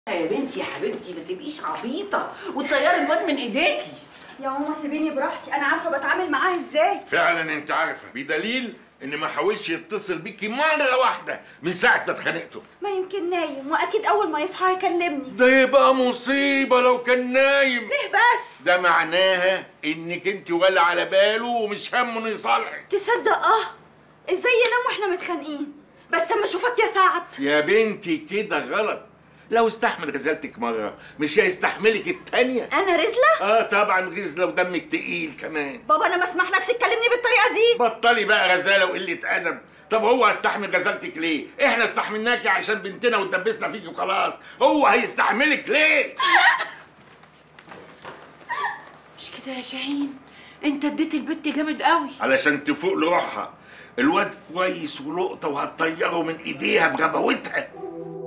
يا بنتي يا حبيبتي ما تبقيش عبيطه وتطيري الواد من ايديكي يا ماما سيبيني براحتي انا عارفه بتعامل معاه ازاي فعلا انت عارفه بدليل ان ما حاولش يتصل بيكي مره واحده من ساعه ما اتخانقتوا ما يمكن نايم واكيد اول ما يصحى يكلمني ده يبقى مصيبه لو كان نايم ليه بس ده معناها انك انت ولا على باله ومش همه انه يصالحك تصدق اه ازاي ينام واحنا متخانقين بس اما اشوفك يا سعد يا بنتي كده غلط لو استحمل غزالتك مره مش هيستحملك التانيه انا رزله اه طبعا غزله ودمك تقيل كمان بابا انا ما اسمحلكش تكلمني بالطريقه دي بطلي بقى غزاله وقله ادب طب هو هيستحمل غزالتك ليه؟ احنا استحملناكي عشان بنتنا واتدبسنا فيكي وخلاص، هو هيستحملك ليه؟ مش كده يا شاهين انت اديت البت جامد قوي علشان تفوق لروحها، الواد كويس ولقطه وهتطيره من ايديها بغباوتها.